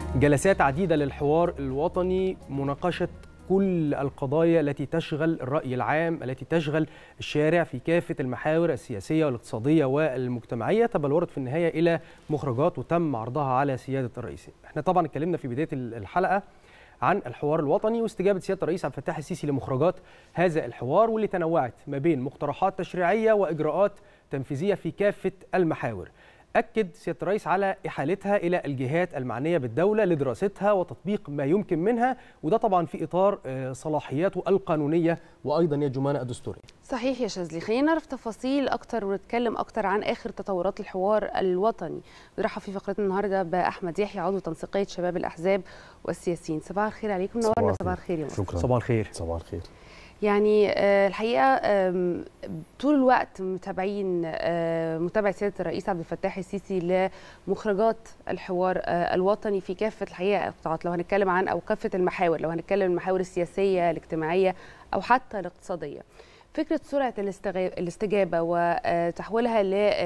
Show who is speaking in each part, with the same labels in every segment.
Speaker 1: جلسات عديدة للحوار الوطني مناقشة كل القضايا التي تشغل الرأي العام التي تشغل الشارع في كافة المحاور السياسية والاقتصادية والمجتمعية تبلورت في النهاية إلى مخرجات وتم عرضها على سيادة الرئيس احنا طبعا اتكلمنا في بداية الحلقة عن الحوار الوطني واستجابة سيادة الرئيس عبد الفتاح السيسي لمخرجات هذا الحوار واللي تنوعت ما بين مقترحات تشريعية وإجراءات تنفيذية في كافة المحاور أكد سيادة الرئيس على إحالتها إلى الجهات المعنية بالدولة لدراستها وتطبيق ما يمكن منها وده طبعا في إطار صلاحياته القانونية وأيضا يا جمانة الدستورية
Speaker 2: صحيح يا شاذلي خلينا نعرف تفاصيل أكتر ونتكلم أكتر عن آخر تطورات الحوار الوطني نرحب في فقرتنا النهاردة بأحمد يحيى عضو تنسيقية شباب الأحزاب والسياسيين صباح الخير عليكم نورنا صباح الخير يا مصر
Speaker 3: شكرا
Speaker 1: صباح الخير
Speaker 3: صباح الخير
Speaker 2: يعني الحقيقه طول الوقت متابعين متابعه سياده الرئيس عبد الفتاح السيسي لمخرجات الحوار الوطني في كافه الحقيقه القطاعات لو هنتكلم عن او كافه المحاور لو هنتكلم المحاور السياسيه الاجتماعيه او حتى الاقتصاديه فكره سرعه الاستجابه وتحويلها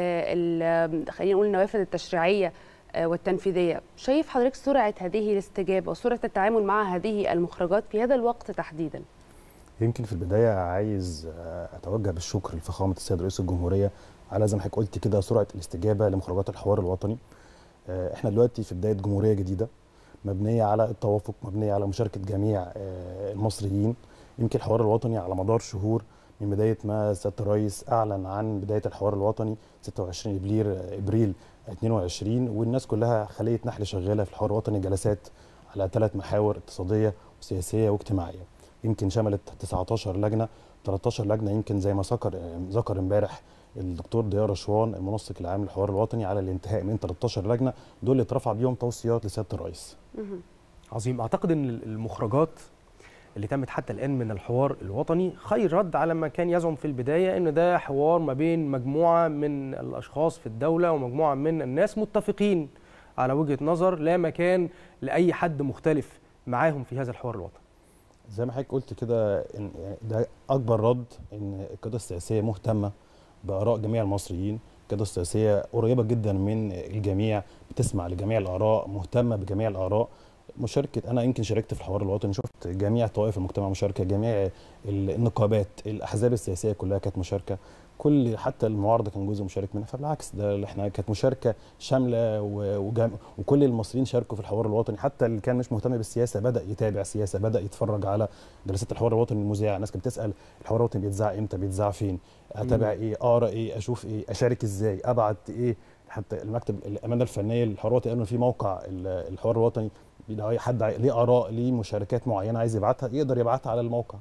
Speaker 2: ل خلينا نقول النوافذ التشريعيه والتنفيذيه شايف حضرتك سرعه هذه الاستجابه وسرعه التعامل مع هذه المخرجات في هذا الوقت تحديدا
Speaker 3: يمكن في البدايه عايز اتوجه بالشكر لفخامه السيد رئيس الجمهوريه على زي ما حضرتك قلت كده سرعه الاستجابه لمخرجات الحوار الوطني احنا دلوقتي في بدايه جمهوريه جديده مبنيه على التوافق مبنيه على مشاركه جميع المصريين يمكن الحوار الوطني على مدار شهور من بدايه ما سياده الرئيس اعلن عن بدايه الحوار الوطني 26 ابريل ابريل 22 والناس كلها خليه نحل شغاله في الحوار الوطني جلسات على ثلاث محاور اقتصاديه وسياسيه واجتماعيه يمكن شملت 19 لجنه 13 لجنه يمكن زي ما ذكر ذكر امبارح الدكتور ضياء رشوان المنسق العام للحوار الوطني على الانتهاء من 13 لجنه دول اللي اترفع بيهم توصيات لسياده الرئيس.
Speaker 1: عظيم اعتقد ان المخرجات اللي تمت حتى الان من الحوار الوطني خير رد على ما كان يزعم في البدايه ان ده حوار ما بين مجموعه من الاشخاص في الدوله ومجموعه من الناس متفقين على وجهه نظر لا مكان لاي حد مختلف معاهم في هذا الحوار الوطني.
Speaker 3: زي ما حضرتك قلت كده ان ده اكبر رد ان القياده السياسيه مهتمه باراء جميع المصريين القياده السياسيه قريبه جدا من الجميع بتسمع لجميع الاراء مهتمه بجميع الاراء مشاركه انا يمكن شاركت في الحوار الوطني شفت جميع طوائف المجتمع مشاركه جميع النقابات الاحزاب السياسيه كلها كانت مشاركه كل حتى المعارضه كان جزء مشارك منها فبالعكس ده احنا كانت مشاركه شامله وجم... وكل المصريين شاركوا في الحوار الوطني حتى اللي كان مش مهتم بالسياسه بدا يتابع سياسه بدا يتفرج على جلسات الحوار الوطني المذيعه الناس كانت بتسال الحوار الوطني بيتذاع امتى بيتذاع فين اتابع ايه اقرا ايه اشوف ايه اشارك ازاي ابعت ايه حتى المكتب الامانه الفنيه للحوار الوطني قالوا في موقع الحوار الوطني لو اي حد ليه اراء ليه مشاركات معينه عايز يبعتها يقدر يبعتها على الموقع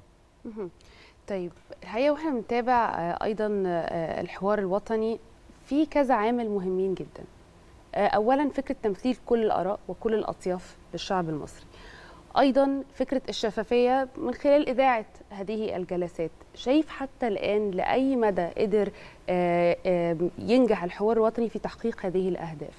Speaker 2: طيب الحقيقه واحنا بنتابع ايضا الحوار الوطني في كذا عامل مهمين جدا اولا فكره تمثيل كل الاراء وكل الاطياف للشعب المصري ايضا فكره الشفافيه من خلال اذاعه هذه الجلسات شايف حتى الان لاي مدى قدر ينجح الحوار الوطني في تحقيق هذه الاهداف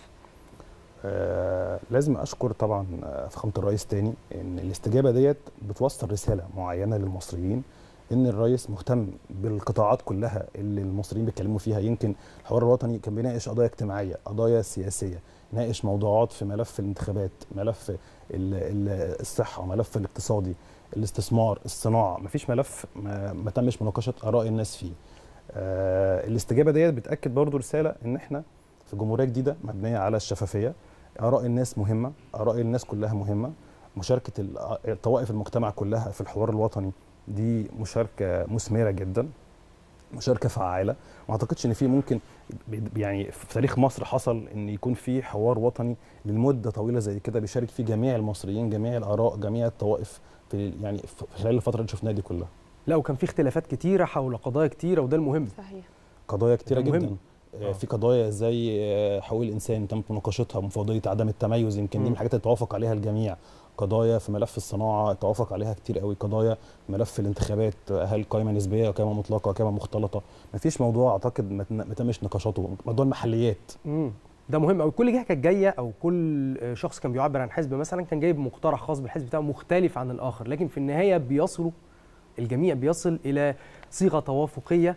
Speaker 3: آه لازم اشكر طبعا فخامه الرئيس تاني ان الاستجابه ديت بتوصل رساله معينه للمصريين ان الرئيس مهتم بالقطاعات كلها اللي المصريين بيتكلموا فيها يمكن الحوار الوطني كان بيناقش قضايا اجتماعيه قضايا سياسيه ناقش موضوعات في ملف الانتخابات ملف الصحه ملف الاقتصادي الاستثمار الصناعه مفيش ملف ما, ما تمش مناقشه اراء الناس فيه آه الاستجابه ديت بتاكد برضو رساله ان احنا في جمهوريه جديده مبنيه على الشفافيه اراء الناس مهمه اراء الناس كلها مهمه مشاركه طوائف المجتمع كلها في الحوار الوطني دي مشاركه مثمره جدا مشاركه فعاله ما اعتقدش ان في ممكن يعني في تاريخ مصر حصل ان يكون في حوار وطني لمده طويله زي كده بيشارك فيه جميع المصريين جميع الاراء جميع الطوائف في يعني في خلال الفتره اللي شفناها دي كلها
Speaker 1: لا وكان في اختلافات كتيره حول قضايا كتيره وده المهم
Speaker 2: صحيح
Speaker 3: قضايا كتيره جدا آه. في قضايا زي حقوق الانسان تمت مناقشتها مفوضيه عدم التميز يمكن دي من الحاجات اللي توافق عليها الجميع قضايا في ملف الصناعه توافق عليها كتير قوي قضايا ملف الانتخابات هل قائمه نسبيه قائمه مطلقه قائمه مختلطه ما فيش موضوع اعتقد ما تمش نقاشاته موضوع المحليات
Speaker 1: امم ده مهم قوي كل جهه كانت جايه او كل شخص كان بيعبر عن حزب مثلا كان جايب مقترح خاص بالحزب بتاعه مختلف عن الاخر لكن في النهايه بيصلوا الجميع بيصل الى صيغه توافقيه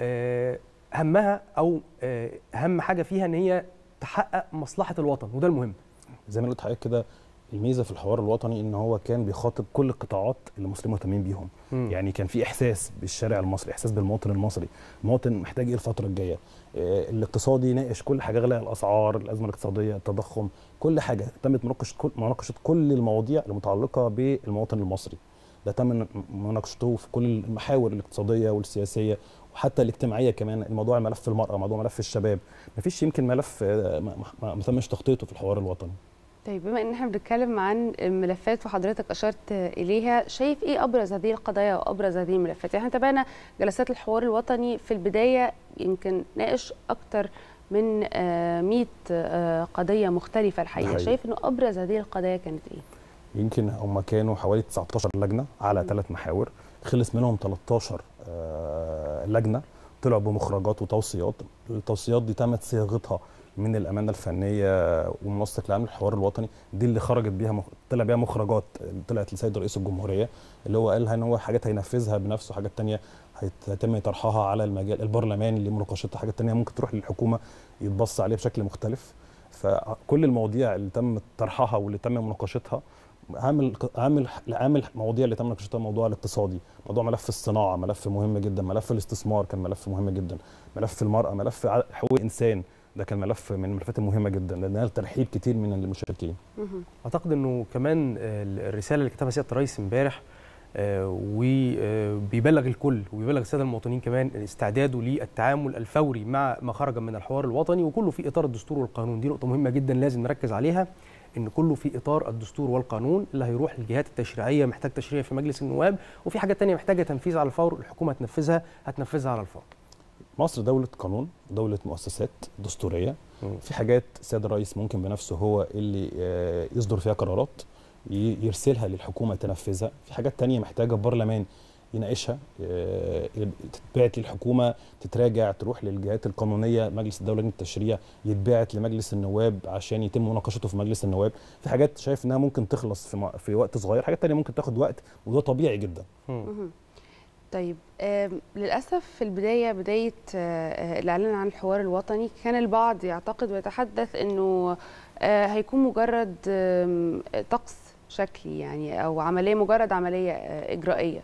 Speaker 1: همها او اهم حاجه فيها ان هي تحقق مصلحه الوطن وده المهم
Speaker 3: زي ما قلت حضرتك كده الميزه في الحوار الوطني ان هو كان بيخاطب كل القطاعات اللي المصريين مهتمين بيهم
Speaker 1: مم.
Speaker 3: يعني كان في احساس بالشارع المصري احساس بالمواطن المصري المواطن محتاج ايه الفتره الجايه آه، الاقتصادي ناقش كل حاجه غلاء الاسعار الازمه الاقتصاديه التضخم كل حاجه تمت مناقشه كل مناقشه كل المواضيع المتعلقه بالمواطن المصري ده تم مناقشته في كل المحاور الاقتصاديه والسياسيه وحتى الاجتماعيه كمان الموضوع ملف المراه موضوع ملف الشباب مفيش يمكن ملف آه، ما- ما ما تمش تخطيطه في الحوار الوطني
Speaker 2: طيب بما ان احنا بنتكلم عن الملفات وحضرتك اشرت اليها شايف ايه ابرز هذه القضايا وابرز هذه الملفات يعني احنا تابعنا جلسات الحوار الوطني في البدايه يمكن ناقش اكتر من آه، 100 آه، قضيه مختلفه الحقيقه
Speaker 3: حقيقي.
Speaker 2: شايف انه ابرز هذه القضايا كانت ايه
Speaker 3: يمكن هم كانوا حوالي 19 لجنه على
Speaker 2: مم.
Speaker 3: ثلاث محاور خلص منهم 13 آه، لجنه طلعوا بمخرجات وتوصيات التوصيات دي تمت صياغتها من الامانه الفنيه ومنسق العام للحوار الوطني دي اللي خرجت بيها مخ... طلع بيها مخرجات طلعت لسيد رئيس الجمهوريه اللي هو قالها ان هو حاجات هينفذها بنفسه حاجات تانية هيت- هيتم طرحها على المجال البرلماني لمناقشتها حاجات تانية ممكن تروح للحكومه يتبص عليها بشكل مختلف فكل المواضيع اللي تم طرحها واللي تم مناقشتها اهم اهم اهم المواضيع اللي تم مناقشتها الموضوع الاقتصادي موضوع ملف الصناعه ملف مهم جدا ملف الاستثمار كان ملف مهم جدا ملف المراه ملف ع- حقوق الانسان ده كان ملف من الملفات المهمه جدا لانها ترحيب كتير من المشاركين
Speaker 2: مهم.
Speaker 1: اعتقد انه كمان آه، الرساله اللي كتبها سياده الرئيس امبارح وبيبلغ الكل وبيبلغ الساده المواطنين كمان استعداده للتعامل الفوري مع ما خرج من الحوار الوطني وكله في اطار الدستور والقانون دي نقطه مهمه جدا لازم نركز عليها ان كله في اطار الدستور والقانون اللي هيروح للجهات التشريعيه محتاج تشريع في مجلس النواب وفي حاجات تانية محتاجه تنفيذ على الفور الحكومه هتنفذها هتنفذها على الفور
Speaker 3: مصر دوله قانون دوله مؤسسات دستوريه
Speaker 1: مم.
Speaker 3: في حاجات السيد الرئيس ممكن بنفسه هو اللي آه، يصدر فيها قرارات ي- يرسلها للحكومه تنفذها في حاجات تانية محتاجه البرلمان يناقشها آه، تتبعت للحكومه تتراجع تروح للجهات القانونيه مجلس الدوله لجنه التشريع يتبعت لمجلس النواب عشان يتم مناقشته في مجلس النواب في حاجات شايف انها ممكن تخلص في, م- في وقت صغير حاجات تانية ممكن تاخد وقت وده طبيعي جدا
Speaker 1: مم.
Speaker 2: مهم. طيب آم، للأسف في البداية بداية آه، آه، الإعلان عن الحوار الوطني كان البعض يعتقد ويتحدث أنه آه، هيكون مجرد آم، طقس شكلي يعني أو عملية مجرد عملية آه، إجرائية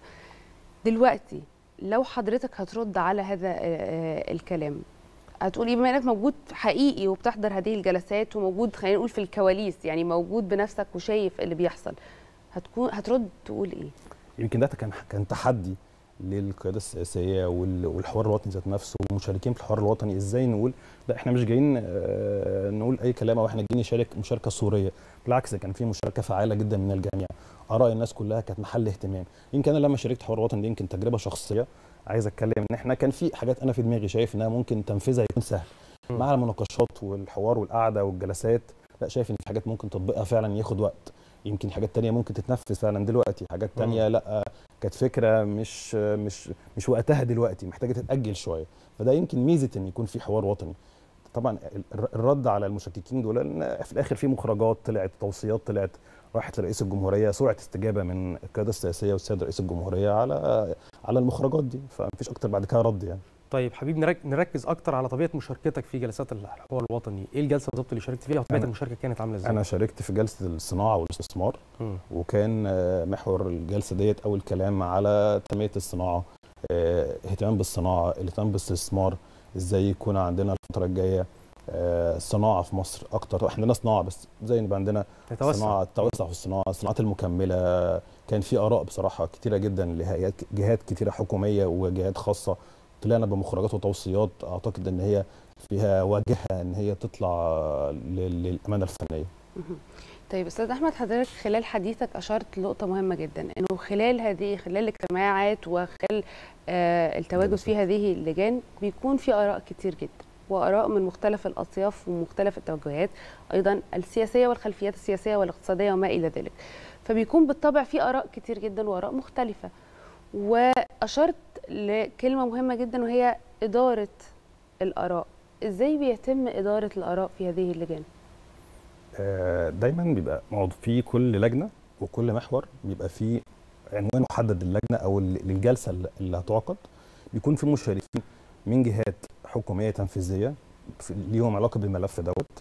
Speaker 2: دلوقتي لو حضرتك هترد على هذا آه، آه، الكلام هتقولي بما انك موجود حقيقي وبتحضر هذه الجلسات وموجود خلينا نقول في الكواليس يعني موجود بنفسك وشايف اللي بيحصل هتكون هترد تقول ايه؟
Speaker 3: يمكن ده كان كان تحدي للقياده السياسيه وال- والحوار الوطني ذات نفسه والمشاركين في الحوار الوطني ازاي نقول لا احنا مش جايين آه، نقول اي كلام او احنا جايين نشارك مشاركه صوريه بالعكس كان في مشاركه فعاله جدا من الجميع اراء الناس كلها كانت محل اهتمام يمكن انا لما شاركت حوار وطني دي يمكن تجربه شخصيه عايز اتكلم ان احنا كان في حاجات انا في دماغي شايف انها ممكن تنفيذها يكون سهل
Speaker 1: مم.
Speaker 3: مع المناقشات والحوار والقعده والجلسات لا شايف ان في حاجات ممكن تطبيقها فعلا ياخد وقت يمكن حاجات تانية ممكن تتنفذ فعلا دلوقتي حاجات تانية لا كانت فكره مش مش مش وقتها دلوقتي محتاجه تتاجل شويه فده يمكن ميزه ان يكون في حوار وطني طبعا الر- الرد على المشككين دول ان في الاخر في مخرجات طلعت توصيات طلعت راحت لرئيس الجمهوريه سرعه استجابه من القياده السياسيه والسيد رئيس الجمهوريه على على المخرجات دي فمفيش اكتر بعد كده رد يعني
Speaker 1: طيب حبيب نرك- نركز اكتر على طبيعه مشاركتك في جلسات الحوار الوطني ايه الجلسه بالظبط اللي شاركت فيها وطبيعه
Speaker 3: أنا-
Speaker 1: المشاركه كانت عامله ازاي
Speaker 3: انا شاركت في جلسه الصناعه والاستثمار
Speaker 1: مم.
Speaker 3: وكان آه، محور الجلسه ديت اول كلام على تنميه الصناعه آه، اهتمام بالصناعه الاهتمام بالاستثمار ازاي يكون عندنا الفتره الجايه آه، صناعه في مصر اكتر احنا عندنا صناعه بس زي يبقى عندنا
Speaker 1: نتوسع
Speaker 3: صناعه توسع في الصناعه الصناعات المكمله كان في اراء بصراحه كتيره جدا لهيئات جهات كتيره حكوميه وجهات خاصه طلعنا بمخرجات وتوصيات اعتقد ان هي فيها واجهه ان هي تطلع لل- للامانه الفنيه
Speaker 2: مهم. طيب استاذ احمد حضرتك خلال حديثك اشرت لنقطه مهمه جدا انه خلال هذه خلال الاجتماعات وخلال آه التواجد في هذه اللجان بيكون في اراء كتير جدا واراء من مختلف الاطياف ومختلف التوجهات ايضا السياسيه والخلفيات السياسيه والاقتصاديه وما الى ذلك فبيكون بالطبع في اراء كتير جدا واراء مختلفه واشرت لكلمه مهمه جدا وهي اداره الاراء ازاي بيتم اداره الاراء في هذه اللجان
Speaker 3: آه، دايما بيبقى موضوع في كل لجنه وكل محور بيبقى في عنوان محدد للجنه او ال- للجلسه اللي- اللي هتعقد بيكون في مشاركين من جهات حكوميه تنفيذيه في- ليهم علاقه بالملف دوت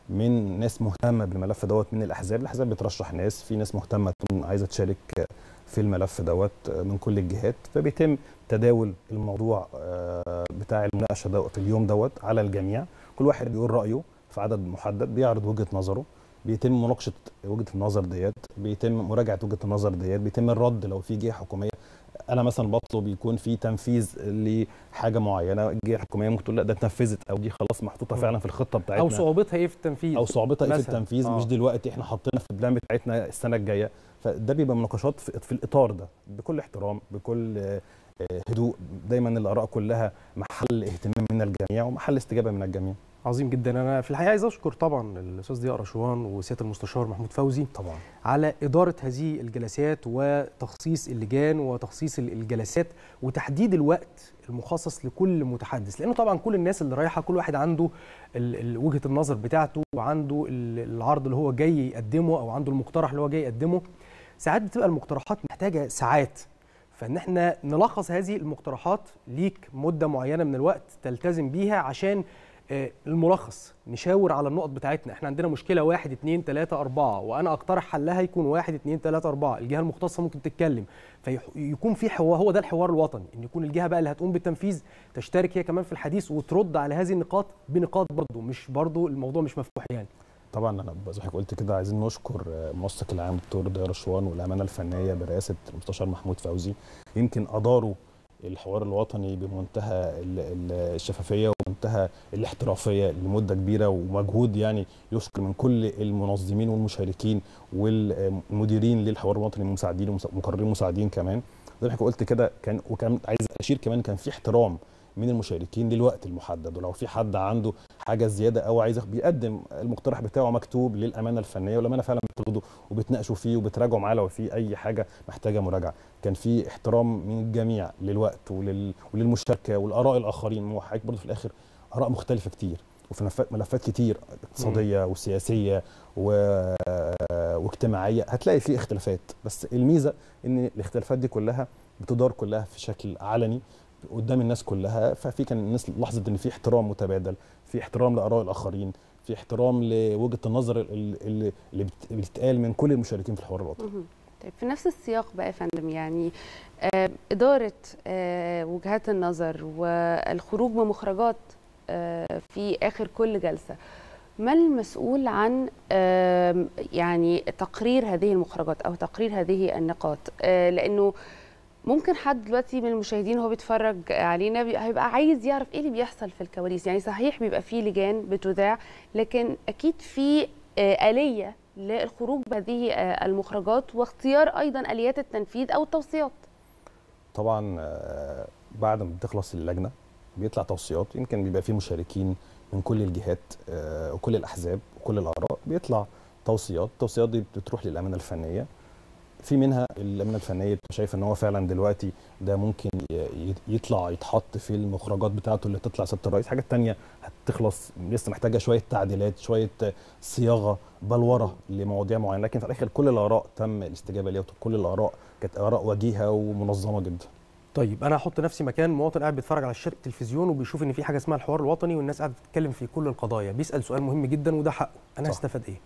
Speaker 3: من ناس مهتمه بالملف دوت من الاحزاب الاحزاب بترشح ناس في ناس مهتمه تكون عايزه تشارك في الملف دوت من كل الجهات فبيتم تداول الموضوع آه، بتاع المناقشه دوت في اليوم دوت على الجميع كل واحد بيقول رايه في عدد محدد بيعرض وجهه نظره بيتم مناقشه وجهه النظر ديت بيتم مراجعه وجهه النظر ديت بيتم الرد لو في جهه حكوميه انا مثلا بطلب يكون في تنفيذ لحاجه معينه الجهه الحكوميه ممكن تقول لا ده اتنفذت او دي خلاص محطوطه
Speaker 1: مم.
Speaker 3: فعلا في الخطه بتاعتنا
Speaker 1: او صعوبتها ايه في التنفيذ
Speaker 3: او صعوبتها ايه في
Speaker 1: مثلاً.
Speaker 3: التنفيذ
Speaker 1: آه.
Speaker 3: مش دلوقتي احنا حاطينها في البلان بتاعتنا السنه الجايه فده بيبقى مناقشات في, في الاطار ده بكل احترام بكل آه، آه، هدوء دايما الاراء كلها محل اهتمام من الجميع ومحل استجابه من الجميع
Speaker 1: عظيم جدا انا في الحقيقه عايز اشكر طبعا الاستاذ ضياء رشوان وسياده المستشار محمود فوزي
Speaker 3: طبعا
Speaker 1: على اداره هذه الجلسات وتخصيص اللجان وتخصيص ال- الجلسات وتحديد الوقت المخصص لكل متحدث لانه طبعا كل الناس اللي رايحه كل واحد عنده ال- ال- وجهه النظر بتاعته وعنده ال- العرض اللي هو جاي يقدمه او عنده المقترح اللي هو جاي يقدمه ساعات بتبقى المقترحات محتاجه ساعات فان احنا نلخص هذه المقترحات ليك مده معينه من الوقت تلتزم بيها عشان آه، الملخص نشاور على النقط بتاعتنا احنا عندنا مشكله واحد اتنين تلاته اربعه وانا اقترح حلها يكون واحد اتنين تلاته اربعه الجهه المختصه ممكن تتكلم فيكون في حوار هو ده الحوار الوطني ان يكون الجهه بقى اللي هتقوم بالتنفيذ تشترك هي كمان في الحديث وترد على هذه النقاط بنقاط برضه مش برضه الموضوع مش مفتوح يعني
Speaker 3: طبعا انا زي ما حضرتك قلت كده عايزين نشكر آه، المنسق العام دكتور ضياء رشوان والامانه الفنيه برئاسه المستشار محمود فوزي يمكن اداروا الحوار الوطني بمنتهى ال- ال- الشفافيه ومنتهى الاحترافيه لمده كبيره ومجهود يعني يشكر من كل المنظمين والمشاركين والمديرين للحوار الوطني المساعدين ومقررين مساعدين كمان زي ما حضرتك قلت كده كان وكان عايز اشير كمان كان في احترام من المشاركين للوقت المحدد ولو في حد عنده حاجه زياده او عايز بيقدم المقترح بتاعه مكتوب للامانه الفنيه والامانه فعلا بتاخده وبتناقشوا فيه وبتراجعوا معاه لو في اي حاجه محتاجه مراجعه كان في احترام من الجميع للوقت ولل... وللمشاركه والاراء الاخرين ما هو حضرتك برضه في الاخر اراء مختلفه كتير وفي ملفات ملفات كتير اقتصاديه وسياسيه و... واجتماعيه هتلاقي في اختلافات بس الميزه ان الاختلافات دي كلها بتدار كلها في شكل علني قدام الناس كلها ففي كان الناس لاحظت ان في احترام متبادل في احترام لاراء الاخرين في احترام لوجهه النظر ال- ال- اللي بت- بتتقال من كل المشاركين في الحوار الوطني
Speaker 2: مهم. طيب في نفس السياق بقى يا فندم يعني آه، إدارة آه، وجهات النظر والخروج بمخرجات آه، في آخر كل جلسة ما المسؤول عن آم، يعني تقرير هذه المخرجات أو تقرير هذه النقاط آه، لأنه ممكن حد دلوقتي من المشاهدين وهو بيتفرج علينا بي- هيبقى عايز يعرف ايه اللي بيحصل في الكواليس يعني صحيح بيبقى فيه لجان بتذاع لكن اكيد في آه، آلية للخروج بهذه آه، المخرجات واختيار ايضا اليات التنفيذ او التوصيات
Speaker 3: طبعا آه، بعد ما بتخلص اللجنه بيطلع توصيات يمكن بيبقى فيه مشاركين من كل الجهات آه، وكل الاحزاب وكل الاراء بيطلع توصيات التوصيات دي بتروح للامانه الفنيه في منها الامانه الفنيه بتبقى شايفه ان هو فعلا دلوقتي ده ممكن ي- ي- يطلع يتحط في المخرجات بتاعته اللي تطلع سياده الرئيس حاجات تانية هتخلص لسه محتاجه شويه تعديلات شويه آه، صياغه بلوره لمواضيع معينه لكن في الاخر كل الاراء تم الاستجابه ليها كل الاراء كانت اراء وجيهه ومنظمه جدا
Speaker 1: طيب انا هحط نفسي مكان مواطن قاعد بيتفرج على شاشه التلفزيون وبيشوف ان في حاجه اسمها الحوار الوطني والناس قاعده تتكلم في كل القضايا بيسال سؤال مهم جدا وده حقه انا
Speaker 3: صح.
Speaker 1: هستفاد ايه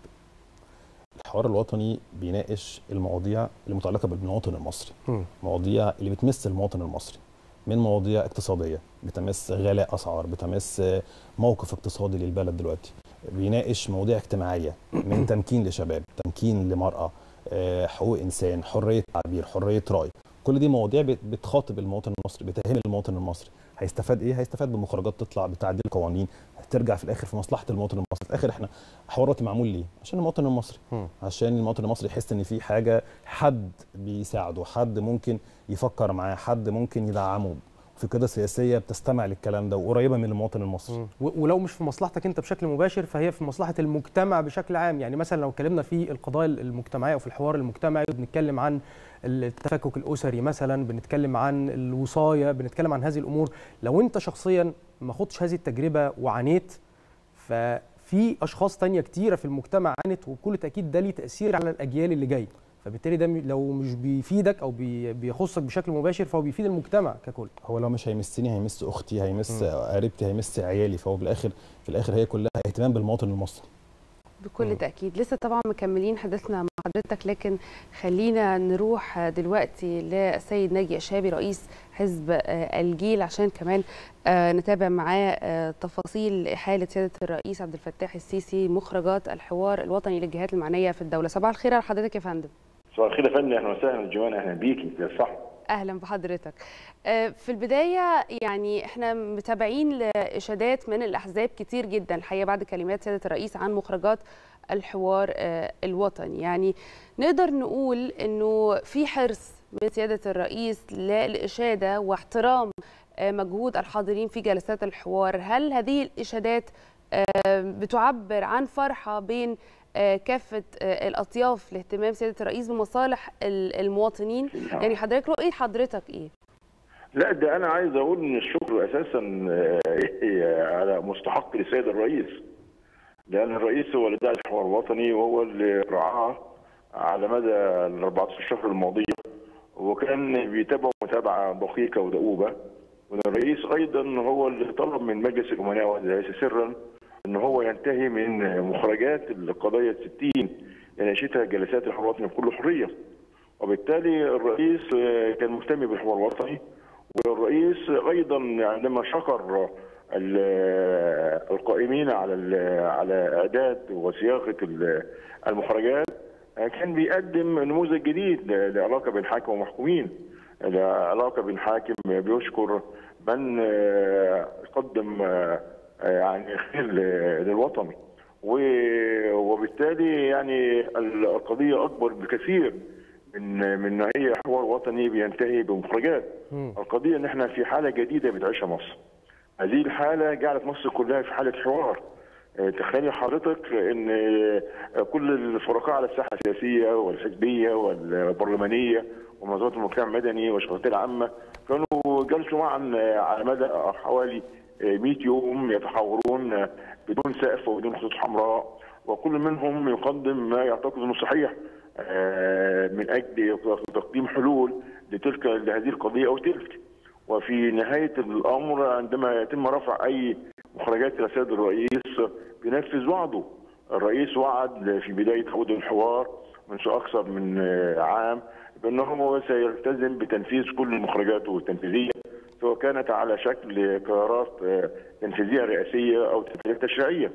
Speaker 3: الحوار الوطني بيناقش المواضيع المتعلقه بالمواطن المصري
Speaker 1: مم.
Speaker 3: مواضيع اللي بتمس المواطن المصري من مواضيع اقتصاديه بتمس غلاء اسعار بتمس موقف اقتصادي للبلد دلوقتي بيناقش مواضيع اجتماعيه من تمكين لشباب تمكين لمراه آه، حقوق انسان حريه تعبير حريه راي كل دي مواضيع بت- بتخاطب المواطن المصري بتهم المواطن المصري هيستفاد ايه هيستفاد بمخرجات تطلع بتعديل قوانين هترجع في الاخر في مصلحه المواطن المصري في الاخر احنا حوارات معمول ليه عشان المواطن المصري
Speaker 1: مم.
Speaker 3: عشان المواطن المصري يحس ان في حاجه حد بيساعده حد ممكن يفكر معاه حد ممكن يدعمه في قياده سياسيه بتستمع للكلام ده وقريبه من المواطن المصري
Speaker 1: مم. و- ولو مش في مصلحتك انت بشكل مباشر فهي في مصلحه المجتمع بشكل عام يعني مثلا لو اتكلمنا في القضايا المجتمعيه او في الحوار المجتمعي بنتكلم عن التفكك الاسري مثلا بنتكلم عن الوصايه بنتكلم عن هذه الامور لو انت شخصيا ما خدتش هذه التجربه وعانيت ففي اشخاص تانية كتيره في المجتمع عانت وبكل تاكيد ده ليه تاثير على الاجيال اللي جايه فبالتالي ده م- لو مش بيفيدك او بي- بيخصك بشكل مباشر فهو بيفيد المجتمع ككل
Speaker 3: هو لو مش هيمسني هيمس اختي هيمس
Speaker 1: مم.
Speaker 3: قريبتي هيمس عيالي فهو بالاخر في الاخر هي كلها اهتمام بالمواطن المصري
Speaker 2: بكل
Speaker 1: مم.
Speaker 2: تأكيد لسه طبعا مكملين حديثنا مع حضرتك لكن خلينا نروح دلوقتي للسيد ناجي الشابي رئيس حزب آه، الجيل عشان كمان آه، نتابع معاه آه، تفاصيل إحالة سيادة الرئيس عبد الفتاح السيسي مخرجات الحوار الوطني للجهات المعنية في الدولة صباح الخير على حضرتك يا فندم
Speaker 4: صباح الخير يا فندم اهلا وسهلا جوان اهلا بيكي يا صح
Speaker 2: اهلا بحضرتك آه، في البدايه يعني احنا متابعين لاشادات من الاحزاب كتير جدا الحقيقه بعد كلمات سياده الرئيس عن مخرجات الحوار آه، الوطني يعني نقدر نقول انه في حرص من سياده الرئيس للاشاده واحترام آه، مجهود الحاضرين في جلسات الحوار هل هذه الاشادات آه، بتعبر عن فرحه بين آه، كافه آه، الاطياف لاهتمام سياده الرئيس بمصالح ال- المواطنين يعني حضرتك رؤيه حضرتك ايه
Speaker 4: لا ده انا عايز اقول ان الشكر اساسا آه، على مستحق للسيد الرئيس لان الرئيس هو اللي دعا الحوار الوطني وهو اللي رعاه على مدى ال 14 شهر الماضيه وكان بيتابعه متابعه دقيقه ودؤوبه والرئيس ايضا هو اللي طلب من مجلس الامناء وليس سرا ان هو ينتهي من مخرجات القضايا الستين لنشيتها جلسات الحوار الوطني بكل حريه وبالتالي الرئيس آه، كان مهتم بالحوار الوطني والرئيس ايضا عندما شكر ال- القائمين على ال- على اعداد وصياغه ال- المخرجات آه، كان بيقدم نموذج جديد ل- لعلاقه بين حاكم ومحكومين علاقه بين حاكم بيشكر من آه، قدم آه، آه، يعني خير ل- للوطن و- وبالتالي يعني القضيه اكبر بكثير من من نوعيه حوار وطني بينتهي بمخرجات
Speaker 1: مم.
Speaker 4: القضيه ان احنا في حاله جديده بتعيشها مصر هذه الحاله جعلت مصر كلها في حاله حوار آه، تخيلي حضرتك ان آه، كل الفرقاء على الساحه السياسيه والحزبيه والبرلمانيه ومنظمات المجتمع المدني والشخصيات العامه كانوا جلسوا معا آه، على مدى حوالي آه، 100 يوم يتحاورون آه، بدون سقف وبدون خطوط حمراء وكل منهم يقدم ما يعتقد انه صحيح آه، من اجل تقديم حلول لتلك لهذه القضيه او تلك وفي نهايه الامر عندما يتم رفع اي مخرجات الى السيد الرئيس بينفذ وعده الرئيس وعد في بدايه عقود الحوار منذ اكثر من آه، عام بانه هو سيلتزم بتنفيذ كل مخرجاته التنفيذيه سواء كانت على شكل قرارات آه، تنفيذيه رئاسيه او تنفيذيه تشريعيه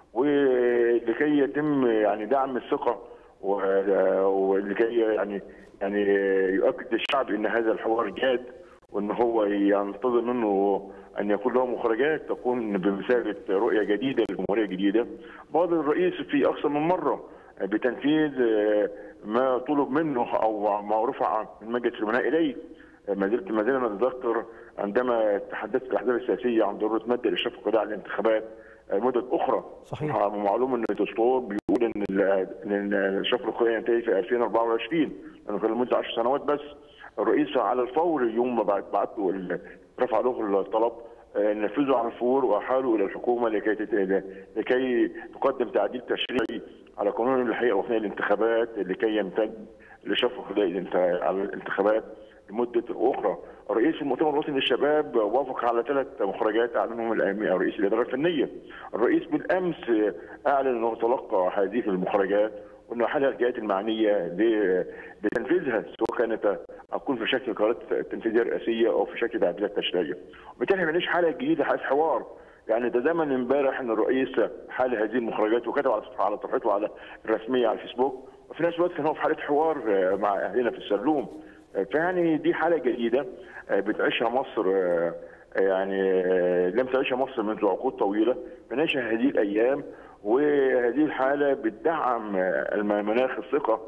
Speaker 4: ولكي يتم يعني دعم الثقه و- ولكي يعني يعني يؤكد للشعب ان هذا الحوار جاد وان هو ينتظر منه ان يكون له مخرجات تكون بمثابه رؤيه جديده للجمهوريه الجديده. بعض الرئيس في اكثر من مره بتنفيذ ما طلب منه او ما رفع من مجلس الامناء اليه. ما زلت ما زلنا نتذكر عندما تحدثت الاحزاب السياسيه عن ضروره مد الاشراف القضاء على الانتخابات مدد اخرى
Speaker 1: صحيح.
Speaker 4: معلوم ان الدستور بيقول ان ال- ان الاشراف القضائي ينتهي في 2024 لانه كان لمده 10 سنوات بس الرئيس على الفور يوم ما بعت بعت له ال- رفع له الطلب آه، نفذه على الفور واحاله الى الحكومه لكي تت- لكي تقدم تعديل تشريعي على قانون الحقيقه الوطنيه للانتخابات لكي يمتد الاشراف القضائي الانت- على الانتخابات لمده اخرى. رئيس المؤتمر الوطني للشباب وافق على ثلاث مخرجات اعلنهم الأمي- رئيس الاداره الفنيه. الرئيس بالامس اعلن انه تلقى هذه المخرجات وانه حل الجهات المعنيه ل- لتنفيذها سواء كانت اكون في شكل قرارات تنفيذيه رئاسيه او في شكل تعديلات تشريعيه. وبالتالي بنعيش حاله جديده حاله حوار يعني ده زمن امبارح ان الرئيس حال هذه المخرجات وكتب على صفحه على صفحته على الرسميه على الفيسبوك وفي نفس الوقت كان هو في حاله حوار آه، مع اهلنا في السلوم آه، فيعني دي حاله جديده آه، بتعيشها مصر آه، يعني آه، لم تعيشها مصر منذ عقود طويله بنعيشها هذه الايام وهذه الحاله بتدعم آه، الم- مناخ الثقه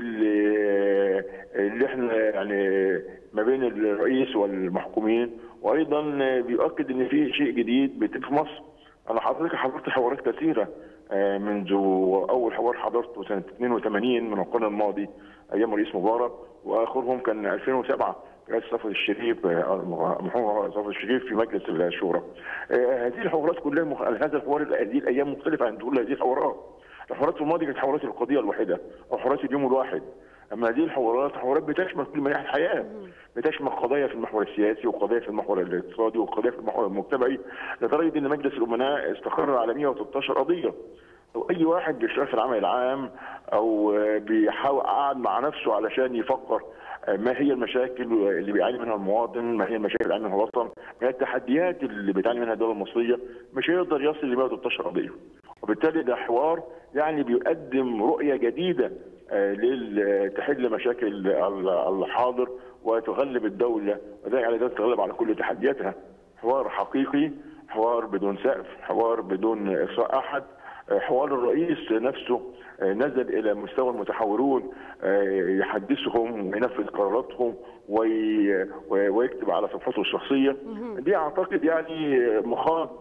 Speaker 4: اللي اللي احنا يعني ما بين الرئيس والمحكومين وايضا بيؤكد ان في شيء جديد بيتم في مصر انا حضرتك حضرت حوارات كثيره آه، منذ اول حوار حضرته سنه 82 من القرن الماضي ايام رئيس مبارك واخرهم كان 2007 رئيس صفوت الشريف آه، محمد صفوت الشريف في مجلس الشورى. آه، هذه الحوارات كلها مخ... هذا الحوار هذه الايام مختلفه عن كل هذه الحوارات. الحوارات في الماضي كانت حوارات القضيه الواحده او حوارات اليوم الواحد. اما هذه الحوارات حوارات بتشمل كل مناحي الحياه بتشمل قضايا في المحور السياسي وقضايا في المحور الاقتصادي وقضايا في المحور المجتمعي لدرجه ان مجلس الامناء استقر على 113 قضيه او اي واحد بيشتغل في العمل العام او بيحاول قاعد مع نفسه علشان يفكر ما هي المشاكل اللي بيعاني منها المواطن ما هي المشاكل اللي بيعاني منها الوطن ما هي التحديات اللي بتعاني منها الدوله المصريه مش هيقدر يصل ل 113 قضيه وبالتالي ده حوار يعني بيقدم رؤيه جديده لتحل مشاكل الحاضر وتغلب الدوله وذلك على ذلك تغلب على كل تحدياتها حوار حقيقي حوار بدون سقف حوار بدون اقصاء احد حوار الرئيس نفسه نزل الى مستوى المتحورون يحدثهم وينفذ قراراتهم ويكتب على صفحته الشخصيه دي اعتقد يعني مخاض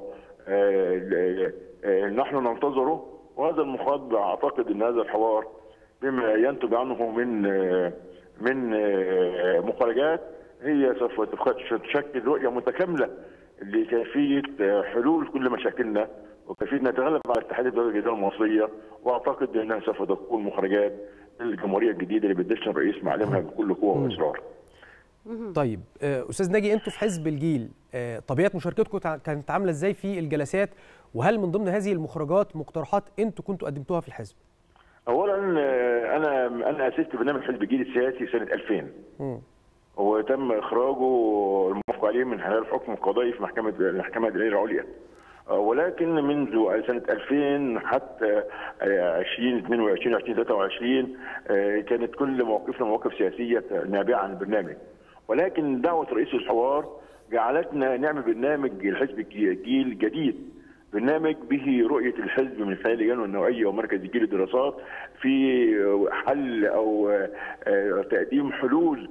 Speaker 4: نحن ننتظره وهذا المخاض اعتقد ان هذا الحوار بما ينتج عنه من من مخرجات هي سوف تشكل رؤيه متكامله لكيفيه حلول كل مشاكلنا وكيفيه نتغلب على اتحاد الدول الجديده المصريه واعتقد انها سوف تكون مخرجات الجمهوريه الجديده اللي بيدشن الرئيس معلمها بكل قوه واصرار.
Speaker 1: طيب استاذ ناجي انتوا في حزب الجيل طبيعه مشاركتكم كانت عامله ازاي في الجلسات وهل من ضمن هذه المخرجات مقترحات انتوا كنتوا قدمتوها في الحزب؟
Speaker 4: اولا انا انا اسست برنامج حزب الجيل السياسي سنه 2000 م. وتم اخراجه الموافق عليه من خلال الحكم القضائي في محكمه المحكمه الاداريه العليا ولكن منذ سنه 2000 حتى 2022 2023 كانت كل مواقفنا مواقف سياسيه نابعه عن البرنامج ولكن دعوه رئيس الحوار جعلتنا نعمل برنامج الحزب الجيل جديد برنامج به رؤيه الحزب من خلال لجنه النوعيه ومركز الجيل للدراسات في حل او تقديم حلول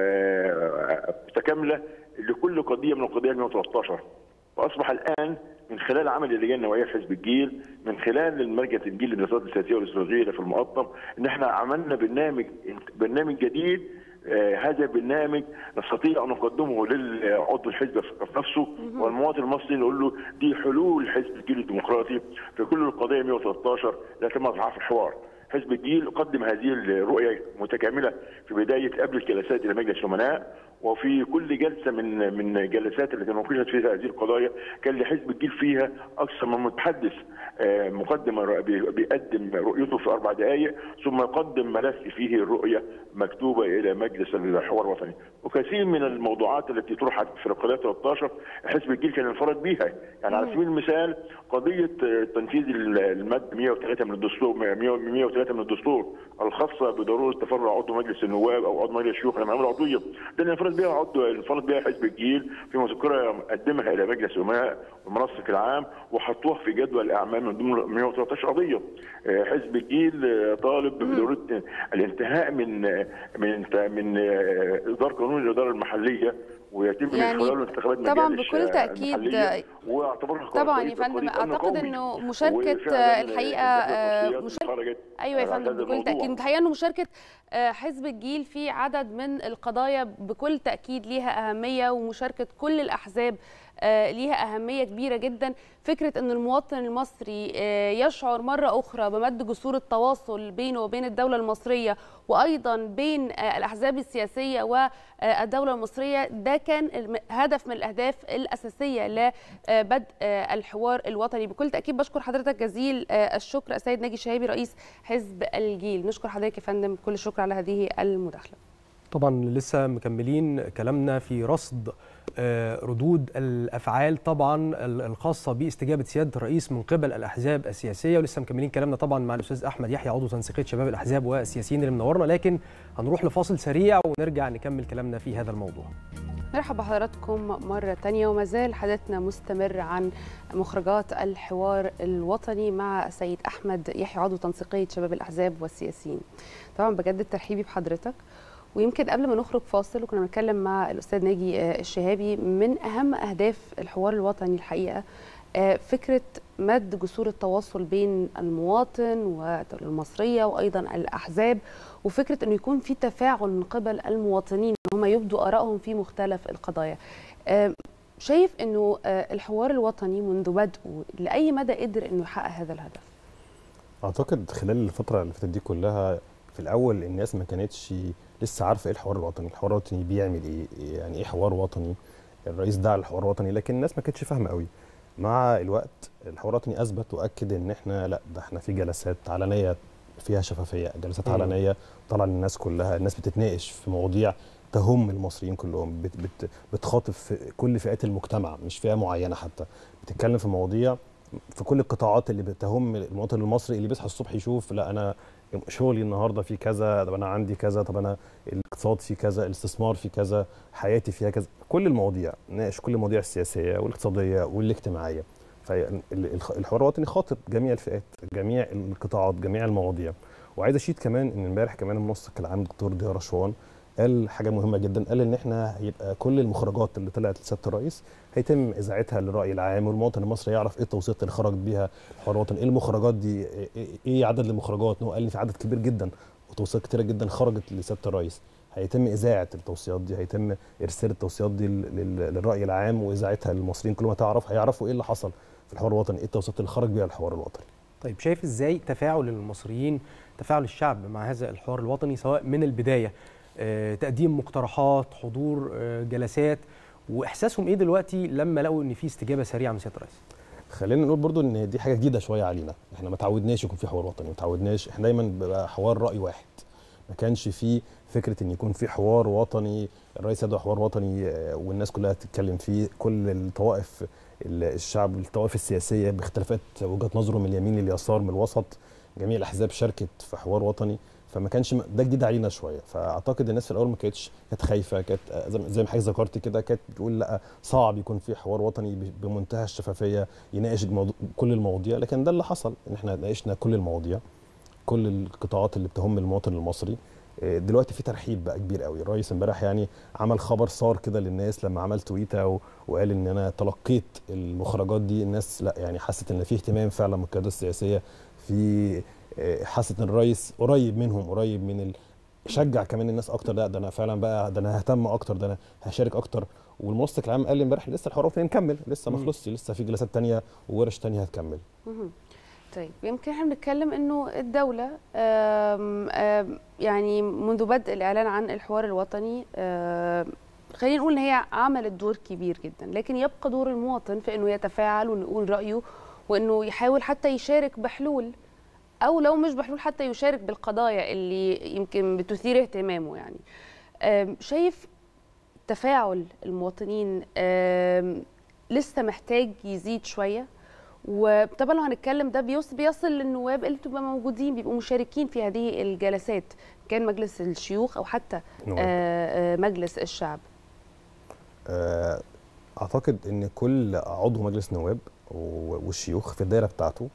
Speaker 4: متكامله لكل قضيه من القضايا 113 واصبح الان من خلال عمل اللجان النوعيه في حزب الجيل من خلال المركز الجيل للدراسات السياسيه والاستراتيجيه في المقطم ان احنا عملنا برنامج برنامج جديد آه هذا البرنامج نستطيع ان نقدمه للعضو الحزب في نفسه والمواطن المصري نقول له دي حلول حزب الجيل الديمقراطي في كل القضايا 113 لا تم في الحوار. حزب الجيل قدم هذه الرؤيه متكامله في بدايه قبل الجلسات الى مجلس الامناء وفي كل جلسه من من الجلسات التي ناقشت فيها هذه القضايا كان لحزب الجيل فيها اكثر من متحدث مقدم بيقدم رؤيته في اربع دقائق ثم يقدم ملف فيه الرؤيه مكتوبه الى مجلس الحوار الوطني وكثير من الموضوعات التي طرحت في القضايا 13 حزب الجيل كان انفرد بها يعني على سبيل المثال قضيه تنفيذ الماده 103 من الدستور 103 من الدستور الخاصه بضروره تفرع عضو مجلس النواب او عضو مجلس الشيوخ لما عملوا عضويه ده اللي انفرد بها عضو انفرد بها حزب الجيل في مذكره قدمها الى مجلس الامناء والمنسق العام وحطوها في جدول الاعمال من ضمن 113 قضيه حزب الجيل طالب بضروره الانتهاء من من من اصدار قانون الاداره المحليه ويتم
Speaker 2: يعني
Speaker 4: من خلاله انتخابات
Speaker 2: طبعا بكل تاكيد طبعا يا فندم اعتقد انه مشاركه الحقيقه مشاركه ايوه يا فندم بكل تاكيد الحقيقه انه مشاركه حزب الجيل في عدد من القضايا بكل تاكيد ليها اهميه ومشاركه كل الاحزاب ليها أهمية كبيرة جدا فكرة أن المواطن المصري يشعر مرة أخرى بمد جسور التواصل بينه وبين الدولة المصرية وأيضا بين الأحزاب السياسية والدولة المصرية ده كان هدف من الأهداف الأساسية لبدء الحوار الوطني بكل تأكيد بشكر حضرتك جزيل الشكر السيد ناجي شهابي رئيس حزب الجيل نشكر حضرتك يا فندم كل الشكر على هذه المداخلة
Speaker 1: طبعا لسه مكملين كلامنا في رصد ردود الافعال طبعا الخاصه باستجابه سياده الرئيس من قبل الاحزاب السياسيه ولسه مكملين كلامنا طبعا مع الاستاذ احمد يحيى عضو تنسيقيه شباب الاحزاب والسياسيين اللي منورنا لكن هنروح لفاصل سريع ونرجع نكمل كلامنا في هذا الموضوع.
Speaker 2: مرحبا بحضراتكم مرة تانية وما زال حديثنا مستمر عن مخرجات الحوار الوطني مع السيد أحمد يحيى عضو تنسيقية شباب الأحزاب والسياسيين طبعا بجدد ترحيبي بحضرتك ويمكن قبل ما نخرج فاصل وكنا بنتكلم مع الاستاذ ناجي الشهابي من اهم اهداف الحوار الوطني الحقيقه فكره مد جسور التواصل بين المواطن والدوله المصريه وايضا الاحزاب وفكره انه يكون في تفاعل من قبل المواطنين ان هم يبدوا ارائهم في مختلف القضايا. شايف انه الحوار الوطني منذ بدءه لاي مدى قدر انه يحقق هذا الهدف؟
Speaker 3: اعتقد خلال الفتره اللي فاتت دي كلها في الاول الناس ما كانتش لسه عارفه ايه الحوار الوطني، الحوار الوطني بيعمل ايه؟ يعني ايه حوار وطني؟ الرئيس دعا الحوار الوطني لكن الناس ما كانتش فاهمه قوي. مع الوقت الحوار الوطني اثبت واكد ان احنا لا ده احنا في جلسات علنيه فيها شفافيه جلسات
Speaker 1: مم.
Speaker 3: علنيه طالعه للناس كلها الناس بتتناقش في مواضيع تهم المصريين كلهم بت بت بتخاطب في كل فئات المجتمع مش فئه معينه حتى بتتكلم في مواضيع في كل القطاعات اللي بتهم المواطن المصري اللي بيصحى الصبح يشوف لا انا شغلي النهارده في كذا طب انا عندي كذا طب انا الاقتصاد في كذا الاستثمار في كذا حياتي فيها كذا كل المواضيع ناقش كل المواضيع السياسيه والاقتصاديه والاجتماعيه فالحوار الوطني خاطب جميع الفئات جميع القطاعات جميع المواضيع وعايز اشيد كمان ان امبارح كمان المنسق العام دكتور ضياء رشوان قال حاجه مهمه جدا قال ان احنا هيبقى كل المخرجات اللي طلعت لسياده الرئيس هيتم اذاعتها للراي العام والمواطن المصري يعرف ايه التوصيات اللي خرجت بيها الحوار الوطني ايه المخرجات دي إيه- ايه عدد المخرجات هو قال ان في عدد كبير جدا وتوصيات كتيره جدا خرجت لسياده الرئيس هيتم اذاعه التوصيات دي هيتم ارسال التوصيات دي لل- لل- للراي العام واذاعتها للمصريين كلهم هتعرف هيعرفوا ايه اللي حصل في الحوار الوطني ايه التوصيات اللي خرج بيها الحوار الوطني
Speaker 1: طيب شايف ازاي تفاعل المصريين تفاعل الشعب مع هذا الحوار الوطني سواء من البدايه آه، تقديم مقترحات حضور آه، جلسات واحساسهم ايه دلوقتي لما لقوا ان في استجابه سريعه من سياده الرئيس
Speaker 3: خلينا نقول برضو ان دي حاجه جديده شويه علينا احنا ما تعودناش يكون في حوار وطني ما تعودناش احنا دايما بيبقى حوار راي واحد ما كانش في فكره ان يكون في حوار وطني الرئيس يدعو حوار وطني آه، والناس كلها تتكلم فيه كل الطوائف ال- الشعب الطوائف السياسيه باختلافات وجهات نظره من اليمين لليسار من الوسط جميع الاحزاب شاركت في حوار وطني فما كانش م- ده جديد علينا شويه فاعتقد الناس في الاول ما كانتش كانت خايفه كانت آه، زي ما- زي ما حضرتك ذكرت كده كانت بتقول لا صعب يكون في حوار وطني ب- بمنتهى الشفافيه يناقش الموضوع كل المواضيع لكن ده اللي حصل ان احنا ناقشنا كل المواضيع كل القطاعات اللي بتهم المواطن المصري آه، دلوقتي في ترحيب بقى كبير قوي الرئيس امبارح يعني عمل خبر صار كده للناس لما عمل تويته و- وقال ان انا تلقيت المخرجات دي الناس لا يعني حست ان في اهتمام فعلا من القياده السياسيه في آه، حست ان الرئيس قريب منهم قريب من ال... شجع كمان الناس اكتر لا ده انا فعلا بقى ده انا ههتم اكتر ده انا هشارك اكتر والمنسق العام قال لي امبارح لسه الحوار الوطني مكمل لسه ما
Speaker 1: مم.
Speaker 3: خلصش لسه في جلسات تانية وورش تانية هتكمل
Speaker 2: مهم. طيب يمكن احنا بنتكلم انه الدولة آم، آم، يعني منذ بدء الاعلان عن الحوار الوطني آم، خلينا نقول ان هي عملت دور كبير جدا لكن يبقى دور المواطن في انه يتفاعل وانه يقول رايه وانه يحاول حتى يشارك بحلول او لو مش بحلول حتى يشارك بالقضايا اللي يمكن بتثير اهتمامه يعني آم، شايف تفاعل المواطنين آم، لسه محتاج يزيد شويه وطبعا لو هنتكلم ده بيوصل بيصل للنواب اللي بتبقى موجودين بيبقوا مشاركين في هذه الجلسات كان مجلس الشيوخ او حتى
Speaker 3: نواب.
Speaker 2: آه، آه، مجلس الشعب
Speaker 3: آه، اعتقد ان كل عضو مجلس نواب و- والشيوخ في الدايره بتاعته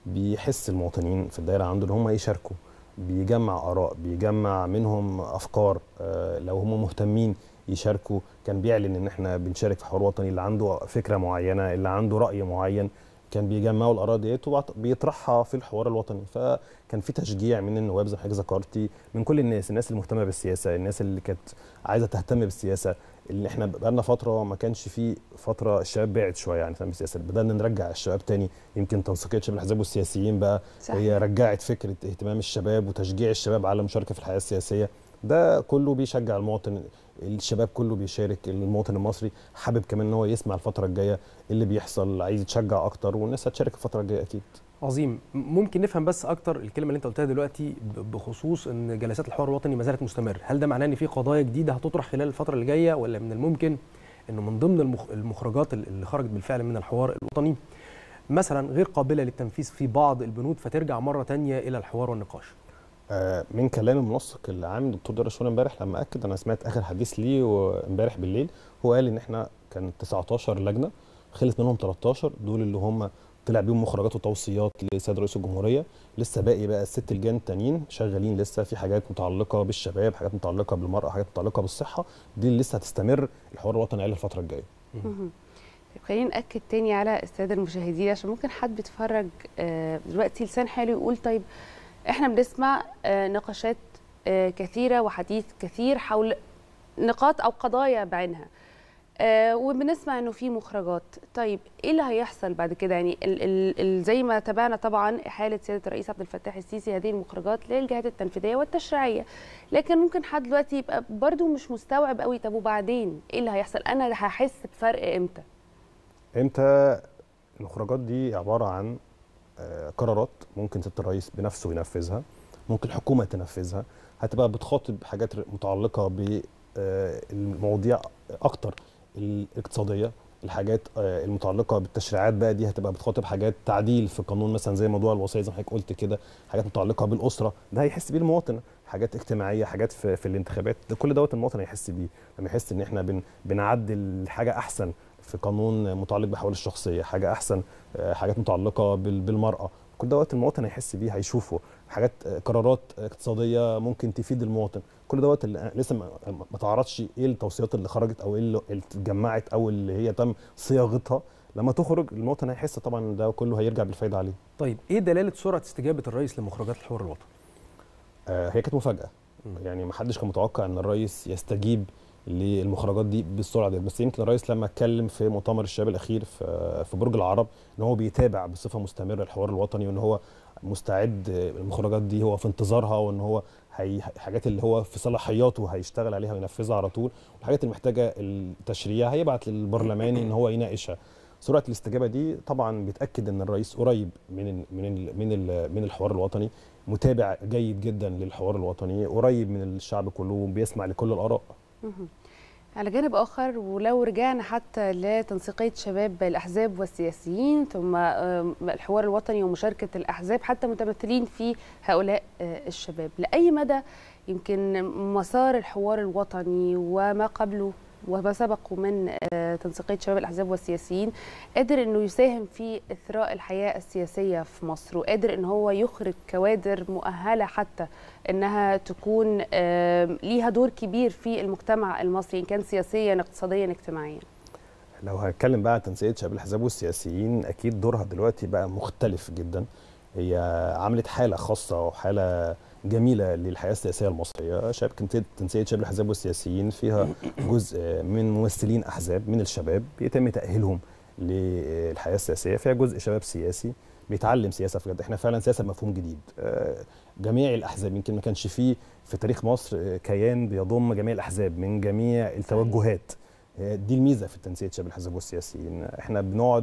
Speaker 3: بيحس المواطنين في الدايره عنده ان هم يشاركوا بيجمع اراء بيجمع منهم افكار آه، لو هم مهتمين يشاركوا كان بيعلن ان احنا بنشارك في حوار وطني اللي عنده فكره معينه اللي عنده راي معين كان بيجمعوا الاراء ديت وبيطرحها في الحوار الوطني فكان في تشجيع من النواب زي ما حضرتك ذكرتي من كل الناس الناس المهتمه بالسياسه الناس اللي كانت عايزه تهتم بالسياسه اللي احنا بقالنا فتره ما كانش في فتره الشباب بعد شويه عن اهتمام بالسياسه بدانا نرجع الشباب تاني يمكن تنسيقيه شباب الاحزاب والسياسيين بقى
Speaker 2: صحيح.
Speaker 3: هي رجعت فكره اهتمام الشباب وتشجيع الشباب على المشاركه في الحياه السياسيه ده كله بيشجع المواطن الشباب كله بيشارك المواطن المصري حابب كمان ان هو يسمع الفتره الجايه اللي بيحصل عايز يتشجع اكتر والناس هتشارك الفتره الجايه اكيد
Speaker 1: عظيم م- ممكن نفهم بس اكتر الكلمه اللي انت قلتها دلوقتي ب- بخصوص ان جلسات الحوار الوطني ما زالت مستمره هل ده معناه ان في قضايا جديده هتطرح خلال الفتره اللي جايه ولا من الممكن انه من ضمن المخ- المخرجات ال- اللي خرجت بالفعل من الحوار الوطني مثلا غير قابله للتنفيذ في بعض البنود فترجع مره تانية الى الحوار والنقاش
Speaker 3: آه، من كلام المنسق العام دكتور دار الشؤون امبارح لما اكد انا سمعت اخر حديث ليه امبارح بالليل هو قال ان احنا كان 19 لجنه خلص منهم 13 دول اللي هم طلع بيهم مخرجات وتوصيات لسيد رئيس الجمهوريه لسه باقي بقى الست لجان التانيين شغالين لسه في حاجات متعلقه بالشباب حاجات متعلقه بالمراه حاجات متعلقه بالصحه دي اللي لسه هتستمر الحوار الوطني عليها الفتره الجايه
Speaker 2: مهم. طيب خلينا ناكد تاني على الساده المشاهدين عشان ممكن حد بيتفرج آه، دلوقتي لسان حاله يقول طيب احنا بنسمع آه، نقاشات آه، كثيره وحديث كثير حول نقاط او قضايا بعينها آه، وبنسمع انه في مخرجات طيب ايه اللي هيحصل بعد كده يعني ال ال ال زي ما تابعنا طبعا احاله سياده الرئيس عبد الفتاح السيسي هذه المخرجات للجهات التنفيذيه والتشريعيه لكن ممكن حد دلوقتي يبقى برضو مش مستوعب قوي طب وبعدين ايه اللي هيحصل انا هحس بفرق امتى
Speaker 3: امتى المخرجات دي عباره عن آه، قرارات ممكن سياده الرئيس بنفسه ينفذها ممكن الحكومه تنفذها هتبقى بتخاطب حاجات متعلقه بالمواضيع اكتر الاقتصاديه الحاجات آه، المتعلقه بالتشريعات بقى دي هتبقى بتخاطب حاجات تعديل في قانون مثلا زي موضوع الوصيه زي ما حضرتك قلت كده حاجات متعلقه بالاسره ده هيحس بيه المواطن حاجات اجتماعيه حاجات في, في الانتخابات ده كل دوت المواطن هيحس بيه لما يحس ان احنا بن بنعدل حاجه احسن في قانون متعلق بحوالي الشخصيه حاجه احسن آه، حاجات متعلقه بال- بالمراه كل دوت المواطن هيحس بيه هيشوفه حاجات آه، قرارات اقتصاديه ممكن تفيد المواطن كل دوت اللي لسه ما ما تعرضش ايه التوصيات اللي خرجت او ايه اللي اللي اتجمعت او اللي هي تم صياغتها لما تخرج المواطن هيحس طبعا إن ده كله هيرجع بالفايده عليه
Speaker 1: طيب ايه دلاله سرعه استجابه الرئيس لمخرجات الحوار الوطني
Speaker 3: آه، هي كانت مفاجاه
Speaker 1: مم.
Speaker 3: يعني ما حدش كان متوقع ان الرئيس يستجيب للمخرجات دي بالسرعه دي بس يمكن الرئيس لما اتكلم في مؤتمر الشباب الاخير في في برج العرب ان هو بيتابع بصفه مستمره الحوار الوطني وان هو مستعد آه، المخرجات دي هو في انتظارها وان هو هي الحاجات اللي هو في صلاحياته هيشتغل عليها وينفذها على طول والحاجات اللي محتاجه التشريع هيبعت للبرلماني ان هو يناقشها سرعه الاستجابه دي طبعا بتاكد ان الرئيس قريب من ال من ال من ال من الحوار الوطني متابع جيد جدا للحوار الوطني قريب من الشعب كله بيسمع لكل الاراء
Speaker 2: مهم. على جانب آخر ولو رجعنا حتى لتنسيقية شباب الأحزاب والسياسيين ثم آم، الحوار الوطني ومشاركة الأحزاب حتى متمثلين في هؤلاء آه، الشباب لأي مدى يمكن مسار الحوار الوطني وما قبله وما سبقه من آه، تنسيقية شباب الأحزاب والسياسيين قادر أنه يساهم في إثراء الحياة السياسية في مصر وقادر أن هو يخرج كوادر مؤهلة حتى انها تكون آم، ليها دور كبير في المجتمع المصري ان كان سياسيا اقتصاديا اجتماعيا
Speaker 3: لو هنتكلم بقى عن تنسيق شباب الاحزاب والسياسيين اكيد دورها دلوقتي بقى مختلف جدا هي عملت حاله خاصه وحاله جميله للحياه السياسيه المصريه شباب كنت تنسيق شباب الاحزاب والسياسيين فيها جزء من ممثلين احزاب من الشباب بيتم تاهيلهم للحياه السياسيه فيها جزء شباب سياسي بيتعلم سياسه بجد احنا فعلا سياسه بمفهوم جديد آه، جميع الاحزاب يمكن ما كانش فيه في تاريخ مصر آه، كيان بيضم جميع الاحزاب من جميع التوجهات آه، دي الميزه في التنسيق شباب الاحزاب والسياسيين احنا بنقعد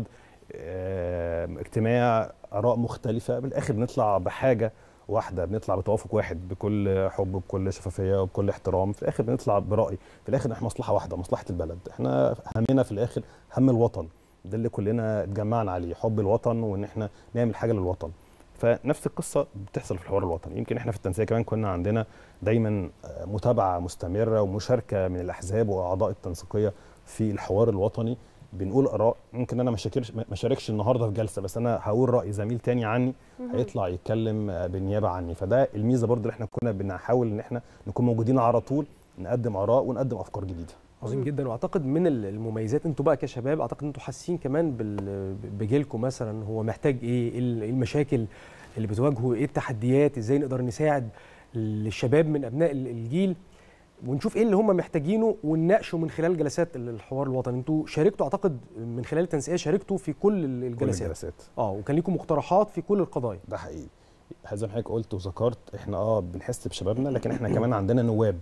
Speaker 3: آه، اجتماع اراء مختلفه بالاخر بنطلع بحاجه واحده بنطلع بتوافق واحد بكل حب بكل شفافيه وبكل احترام في الاخر بنطلع براي في الاخر احنا مصلحه واحده مصلحه البلد احنا همنا في الاخر هم الوطن ده اللي كلنا اتجمعنا عليه حب الوطن وان احنا نعمل حاجه للوطن فنفس القصه بتحصل في الحوار الوطني يمكن احنا في التنسيق كمان كنا عندنا دايما آه، متابعه مستمره ومشاركه من الاحزاب واعضاء التنسيقيه في الحوار الوطني بنقول اراء ممكن انا ما شاركش ما شاركش النهارده في جلسه بس انا هقول راي زميل تاني عني هيطلع يتكلم آه، بالنيابه عني فده الميزه برضو اللي احنا كنا بنحاول ان احنا نكون موجودين على طول نقدم اراء ونقدم افكار جديده
Speaker 1: عظيم جدا واعتقد من ال- المميزات انتوا بقى كشباب اعتقد انتوا حاسين كمان بال- بجيلكم مثلا هو محتاج ايه ايه ال- إيه المشاكل اللي بتواجهه ايه التحديات ازاي نقدر نساعد الشباب من ابناء ال- الجيل ونشوف ايه اللي هم محتاجينه ونناقشه من خلال جلسات ال- الحوار الوطني انتوا شاركتوا اعتقد من خلال التنسيقيه شاركتوا في كل ال-
Speaker 3: كل
Speaker 1: الجلسات
Speaker 3: الجلسات
Speaker 1: اه وكان لكم مقترحات في كل القضايا
Speaker 3: ده حقيقي زي ما حضرتك قلت وذكرت احنا اه بنحس بشبابنا لكن احنا كمان عندنا نواب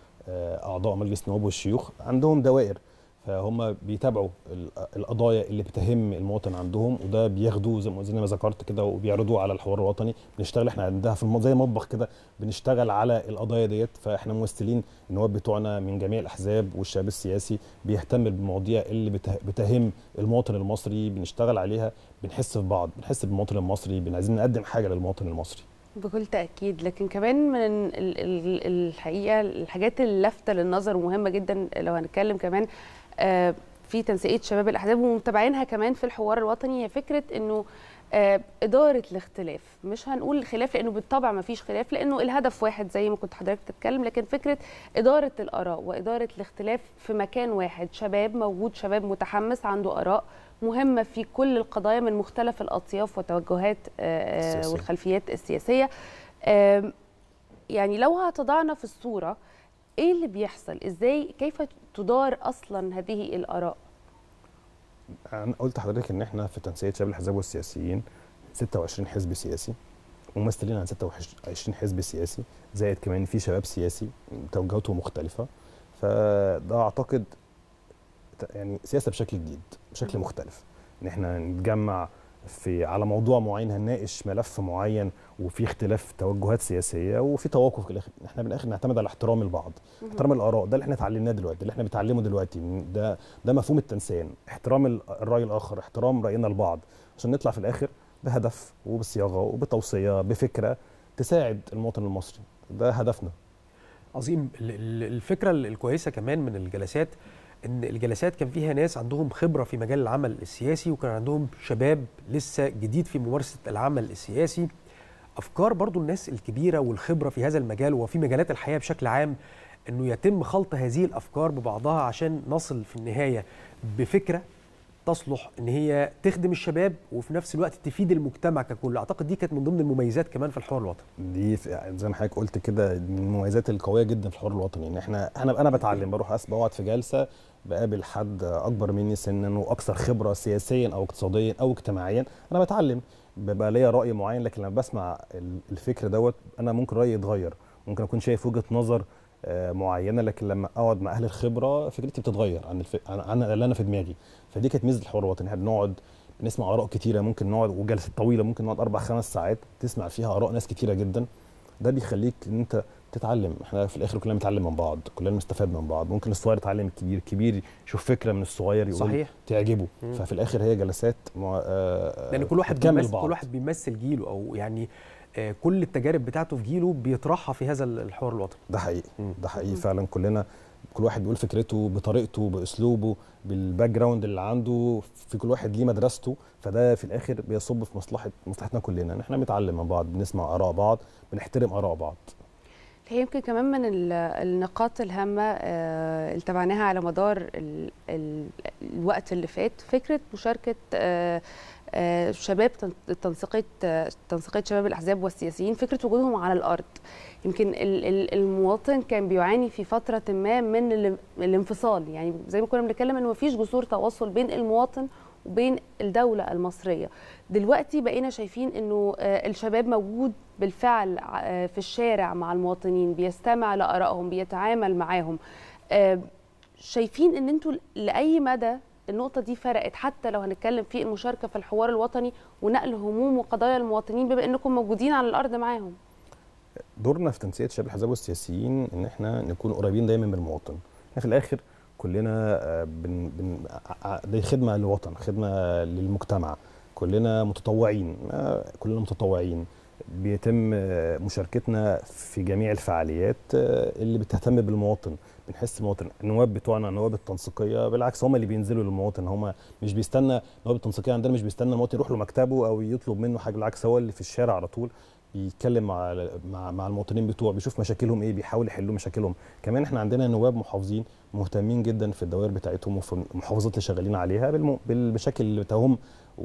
Speaker 3: آه، اعضاء مجلس النواب والشيوخ عندهم دوائر فهم بيتابعوا ال- القضايا اللي بتهم المواطن عندهم وده بياخدوه زي ما زي ما ذكرت كده وبيعرضوه على الحوار الوطني بنشتغل احنا عندها في الم- زي مطبخ كده بنشتغل على القضايا ديت فاحنا ممثلين النواب بتوعنا من جميع الاحزاب والشباب السياسي بيهتم بالمواضيع اللي بته- بتهم المواطن المصري بنشتغل عليها بنحس في بعض بنحس بالمواطن المصري بن- عايزين نقدم حاجه للمواطن المصري
Speaker 2: بكل تأكيد لكن كمان من ال- ال- الحقيقة الحاجات اللافتة للنظر ومهمة جدا لو هنتكلم كمان آه، في تنسيقية شباب الأحزاب ومتابعينها كمان في الحوار الوطني هي فكرة إنه آه، إدارة الاختلاف مش هنقول خلاف لأنه بالطبع ما فيش خلاف لأنه الهدف واحد زي ما كنت حضرتك تتكلم لكن فكرة إدارة الآراء وإدارة الاختلاف في مكان واحد شباب موجود شباب متحمس عنده آراء مهمة في كل القضايا من مختلف الأطياف وتوجهات آه، آه،
Speaker 3: السياسية.
Speaker 2: والخلفيات السياسية آم، يعني لو هتضعنا في الصورة ايه اللي بيحصل ازاي كيف تدار اصلا هذه الاراء
Speaker 3: انا قلت لحضرتك ان احنا في تنسيق شباب الاحزاب والسياسيين 26 حزب سياسي ممثلين عن 26 حزب سياسي زائد كمان في شباب سياسي توجهاته مختلفه فده اعتقد ت- يعني سياسه بشكل جديد بشكل
Speaker 2: مم.
Speaker 3: مختلف ان احنا نتجمع في على موضوع معين هنناقش ملف معين وفي اختلاف توجهات سياسيه وفي توافق في الاخر احنا بالاخر نعتمد على احترام البعض احترام الاراء ده اللي احنا اتعلمناه دلوقتي اللي احنا بنتعلمه دلوقتي ده ده مفهوم التنسيان احترام ال- الراي الاخر احترام راينا البعض عشان نطلع في الاخر بهدف وبصياغه وبتوصيه بفكره تساعد المواطن المصري ده هدفنا
Speaker 1: عظيم ال- ال- الفكره الكويسه كمان من الجلسات ان الجلسات كان فيها ناس عندهم خبره في مجال العمل السياسي وكان عندهم شباب لسه جديد في ممارسه العمل السياسي افكار برضو الناس الكبيره والخبره في هذا المجال وفي مجالات الحياه بشكل عام انه يتم خلط هذه الافكار ببعضها عشان نصل في النهايه بفكره تصلح ان هي تخدم الشباب وفي نفس الوقت تفيد المجتمع ككل اعتقد دي كانت من ضمن المميزات كمان في الحوار الوطني
Speaker 3: دي في- زي ما حضرتك قلت كده من المميزات القويه جدا في الحوار الوطني ان احنا انا انا بتعلم بروح أس بقعد في جلسه بقابل حد اكبر مني سنا واكثر خبره سياسيا او اقتصاديا او اجتماعيا انا بتعلم بيبقى ليا راي معين لكن لما بسمع ال- الفكر دوت انا ممكن رايي يتغير ممكن اكون شايف وجهه نظر آه، معينه لكن لما اقعد مع اهل الخبره فكرتي بتتغير عن الف... عن عن اللي انا في دماغي فدي كانت ميزه الحوار الوطني احنا بنقعد بنسمع اراء كتيره ممكن نقعد وجلسات طويله ممكن نقعد اربع خمس ساعات تسمع فيها اراء ناس كتيره جدا ده بيخليك ان انت تتعلم احنا في الاخر كلنا بنتعلم من بعض كلنا بنستفاد من بعض ممكن الصغير يتعلم الكبير الكبير يشوف فكره من الصغير يقول
Speaker 1: صحيح.
Speaker 3: تعجبه
Speaker 1: مم.
Speaker 3: ففي الاخر هي جلسات مع... آه
Speaker 1: لان كل واحد
Speaker 3: بتكمل
Speaker 1: بيمثل
Speaker 3: بعض
Speaker 1: كل واحد بيمثل جيله او يعني آه، كل التجارب بتاعته في جيله بيطرحها في هذا الحوار الوطني
Speaker 3: ده حقيقي
Speaker 1: مم.
Speaker 3: ده حقيقي فعلا كلنا كل واحد بيقول فكرته بطريقته باسلوبه بالباك جراوند اللي عنده في كل واحد ليه مدرسته فده في الاخر بيصب في مصلحه مصلحتنا كلنا ان احنا بنتعلم من بعض بنسمع اراء بعض بنحترم اراء بعض
Speaker 2: هي يمكن كمان من ال- النقاط الهامة آه، اللي تابعناها على مدار ال ال الوقت اللي فات فكرة مشاركة آه، آه، شباب تن- تنسيقية آه، تنسيقية شباب الأحزاب والسياسيين فكرة وجودهم على الأرض يمكن ال- ال- المواطن كان بيعاني في فترة ما من ال- الانفصال يعني زي ما كنا بنتكلم إنه مفيش جسور تواصل بين المواطن وبين الدولة المصرية دلوقتي بقينا شايفين انه آه، الشباب موجود بالفعل آه، في الشارع مع المواطنين بيستمع لارائهم بيتعامل معاهم آه، شايفين ان انتوا لاي مدى النقطه دي فرقت حتى لو هنتكلم في المشاركه في الحوار الوطني ونقل هموم وقضايا المواطنين بما انكم موجودين على الارض معاهم
Speaker 3: دورنا في تنسيق شباب الاحزاب والسياسيين ان احنا نكون قريبين دايما من المواطن احنا في الاخر كلنا آه، بن بن ع- ع- دي خدمه للوطن خدمه للمجتمع كلنا متطوعين آه، كلنا متطوعين بيتم آه، مشاركتنا في جميع الفعاليات آه، اللي بتهتم بالمواطن بنحس المواطن النواب بتوعنا النواب التنسيقيه بالعكس هم اللي بينزلوا للمواطن هم مش بيستنى النواب التنسيقيه عندنا مش بيستنى المواطن يروح له مكتبه او يطلب منه حاجه بالعكس هو اللي في الشارع على طول بيتكلم مع مع مع المواطنين بتوعه بيشوف مشاكلهم ايه بيحاول يحلوا مشاكلهم كمان احنا عندنا نواب محافظين مهتمين جدا في الدوائر بتاعتهم وفي المحافظات اللي شغالين عليها بالم- بالمشاكل اللي بتاعهم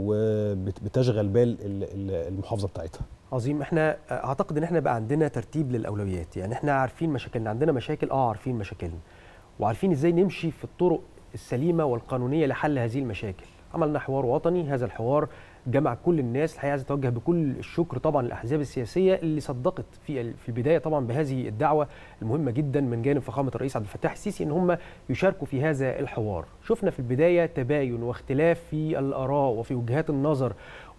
Speaker 3: وبتشغل بال ال- ال- المحافظه بتاعتها
Speaker 1: عظيم احنا اعتقد ان احنا بقى عندنا ترتيب للاولويات يعني احنا عارفين مشاكلنا عندنا مشاكل اه عارفين مشاكلنا وعارفين ازاي نمشي في الطرق السليمه والقانونيه لحل هذه المشاكل عملنا حوار وطني هذا الحوار جمع كل الناس الحقيقه عايز اتوجه بكل الشكر طبعا للاحزاب السياسيه اللي صدقت في ال- في البدايه طبعا بهذه الدعوه المهمه جدا من جانب فخامه الرئيس عبد الفتاح السيسي ان هم يشاركوا في هذا الحوار شفنا في البدايه تباين واختلاف في الاراء وفي وجهات النظر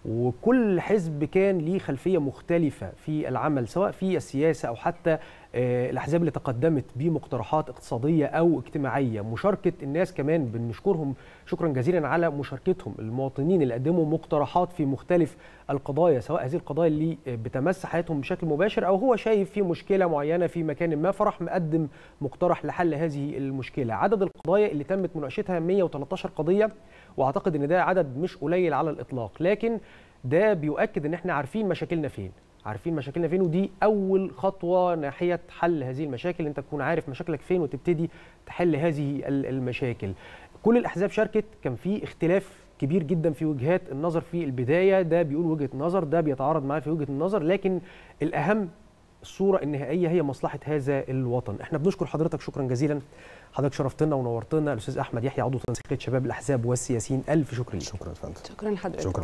Speaker 1: وكل حزب كان ليه خلفيه مختلفه في العمل سواء في السياسه او حتى آه، الاحزاب اللي تقدمت بمقترحات اقتصاديه او اجتماعيه مشاركه الناس كمان بنشكرهم شكرا جزيلا على مشاركتهم المواطنين اللي قدموا مقترحات في مختلف القضايا سواء هذه القضايا اللي آه، بتمس حياتهم بشكل مباشر او هو شايف في مشكله معينه في مكان ما فراح مقدم مقترح لحل هذه المشكله عدد القضايا اللي تمت مناقشتها 113 قضيه واعتقد ان ده عدد مش قليل على الاطلاق لكن ده بيؤكد ان احنا عارفين مشاكلنا فين عارفين مشاكلنا فين ودي اول خطوه ناحيه حل هذه المشاكل انت تكون عارف مشاكلك فين وتبتدي تحل هذه ال- المشاكل كل الاحزاب شاركت كان في اختلاف كبير جدا في وجهات النظر في البدايه ده بيقول وجهه نظر ده بيتعارض معاه في وجهه النظر لكن الاهم الصوره النهائيه هي مصلحه هذا الوطن احنا بنشكر حضرتك شكرا جزيلا حضرتك شرفتنا ونورتنا الاستاذ احمد يحيى عضو تنسيقيه شباب الاحزاب والسياسيين الف شكر ليك
Speaker 3: شكرا يا فندم
Speaker 2: شكرا لحضرتك
Speaker 3: شكرا